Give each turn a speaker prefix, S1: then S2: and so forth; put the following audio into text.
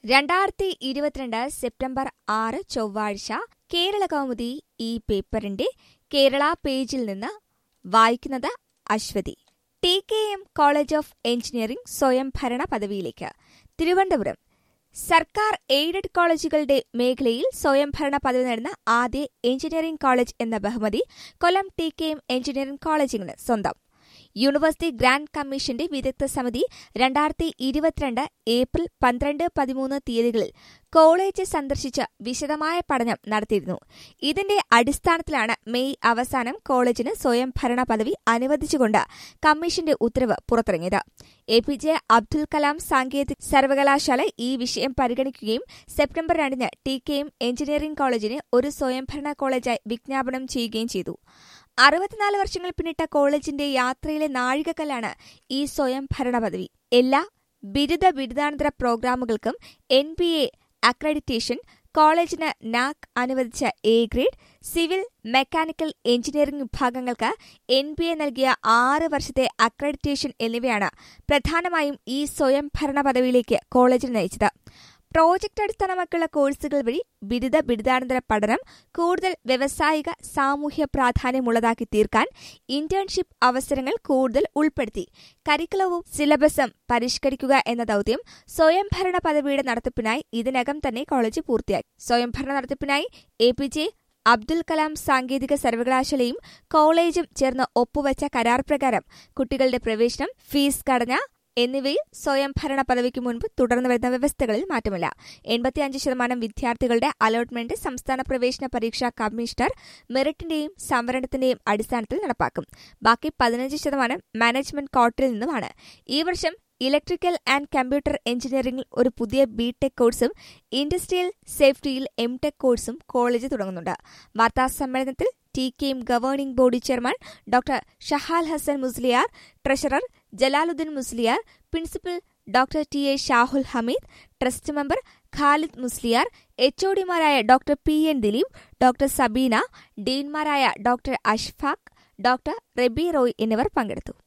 S1: രണ്ടായിരത്തി ഇരുപത്തിരണ്ട് സെപ്റ്റംബർ ആറ് ചൊവ്വാഴ്ച കേരള കൗമുദി ഈ പേപ്പറിന്റെ കേരള പേജിൽ നിന്ന് വായിക്കുന്നത് Aswathy T K M college of engineering സ്വയംഭരണ പദവിയിലേക്ക് തിരുവനന്തപുരം സർക്കാർ എയ്ഡഡ് കോളേജുകളുടെ മേഖലയിൽ സ്വയംഭരണ പദവി നേടുന്ന ആദ്യ എഞ്ചിനീയറിംഗ് കോളേജ് എന്ന ബഹുമതി Kollam T K M engineering കോളേജിന് സ്വന്തം യൂണിവേഴ്സിറ്റി ഗ്രാന്റ് കമ്മീഷന്റെ വിദഗ്ധ സമിതി രണ്ടായിരത്തി ഇരുപത്തിരണ്ട് ഏപ്രിൽ പന്ത്രണ്ട് പതിമൂന്ന് തീയതികളിൽ കോളേജ് സന്ദർശിച്ച് വിശദമായ പഠനം നടത്തിയിരുന്നു ഇതിന്റെ അടിസ്ഥാനത്തിലാണ് മെയ് അവസാനം കോളേജിന് സ്വയംഭരണ പദവി അനുവദിച്ചുകൊണ്ട് കമ്മീഷന്റെ ഉത്തരവ് പുറത്തിറങ്ങിയത് A P J Abdul Kalam സാങ്കേതിക സർവകലാശാല ഈ വിഷയം പരിഗണിക്കുകയും സെപ്റ്റംബർ രണ്ടിന് ടി കെ എം എഞ്ചിനീയറിംഗ് കോളേജിനെ ഒരു സ്വയംഭരണ കോളേജായി വിജ്ഞാപനം ചെയ്യുകയും ചെയ്തു അറുപത്തിനാല് വർഷങ്ങൾ പിന്നിട്ട കോളേജിന്റെ യാത്രയിലെ നാഴികക്കല്ലാണ് ഈ സ്വയംഭരണ പദവി എല്ലാ ബിരുദ ബിരുദാനന്തര പ്രോഗ്രാമുകൾക്കും എൻ ബി എ അക്രഡിറ്റേഷൻ കോളേജിന് നാക് അനുവദിച്ച A grade civil mechanical engineering വിഭാഗങ്ങൾക്ക് എൻ ബി എ നൽകിയ ആറ് വർഷത്തെ അക്രഡിറ്റേഷൻ എന്നിവയാണ് പ്രധാനമായും ഈ സ്വയംഭരണ പദവിയിലേക്ക് കോളേജിന് നയിച്ചത് പ്രോജക്റ്റ് അടിസ്ഥാനമാക്കിയുള്ള കോഴ്സുകൾ വഴി ബിരുദ ബിരുദാനന്തര പഠനം കൂടുതൽ വ്യവസായിക സാമൂഹ്യ പ്രാധാന്യമുള്ളതാക്കി തീർക്കാൻ ഇന്റേൺഷിപ്പ് അവസരങ്ങൾ കൂടുതൽ ഉൾപ്പെടുത്തി കരിക്കുലവും സിലബസും പരിഷ്കരിക്കുക എന്ന ദൌത്യം സ്വയംഭരണ പദവിയുടെ നടത്തിപ്പിനായി ഇതിനകം തന്നെ കോളേജ് പൂർത്തിയാക്കി സ്വയംഭരണ നടത്തിപ്പിനായി A P J Abdul Kalam സാങ്കേതിക സർവകലാശാലയും കോളേജും ചേർന്ന് ഒപ്പുവച്ച കരാർ പ്രകാരം കുട്ടികളുടെ പ്രവേശനം ഫീസ് ഘടന എന്നിവയിൽ സ്വയംഭരണ പദവിക്ക് മുൻപ് തുടർന്നു വരുന്ന വ്യവസ്ഥകളിൽ മാറ്റമില്ല എൺപത്തിയഞ്ച് ശതമാനം വിദ്യാർത്ഥികളുടെ അലോട്ട്മെന്റ് സംസ്ഥാന പ്രവേശന പരീക്ഷാ കമ്മീഷണർ മെറിറ്റിന്റെയും സംവരണത്തിന്റെയും അടിസ്ഥാനത്തിൽ നടപ്പാക്കും ബാക്കി പതിനഞ്ച് ശതമാനം മാനേജ്മെന്റ് കോട്ടയിൽ നിന്നുമാണ് ഈ വർഷം ഇലക്ട്രിക്കൽ ആൻഡ് കമ്പ്യൂട്ടർ എഞ്ചിനീയറിംഗിൽ ഒരു പുതിയ ബി ടെക് കോഴ്സും ഇൻഡസ്ട്രിയൽ സേഫ്റ്റിയിൽ എം ടെക് കോഴ്സും കോളേജ് തുടങ്ങുന്നുണ്ട് വാർത്താ സമ്മേളനത്തിൽ ടി കെയും governing body chairman doctor Shahal Hassan Musliar treasurer Jalaluddin Musliar principal doctor T A Shahul Hameed trust member Khalid Musliar എച്ച്ഒഡിമാരായ doctor P N Dileep doctor Sabeena ഡീൻമാരായ ഡോക്ടർ അഷ്ഫാഖ് ഡോക്ടർ റെബി റോയ് എന്നിവർ പങ്കെടുത്തു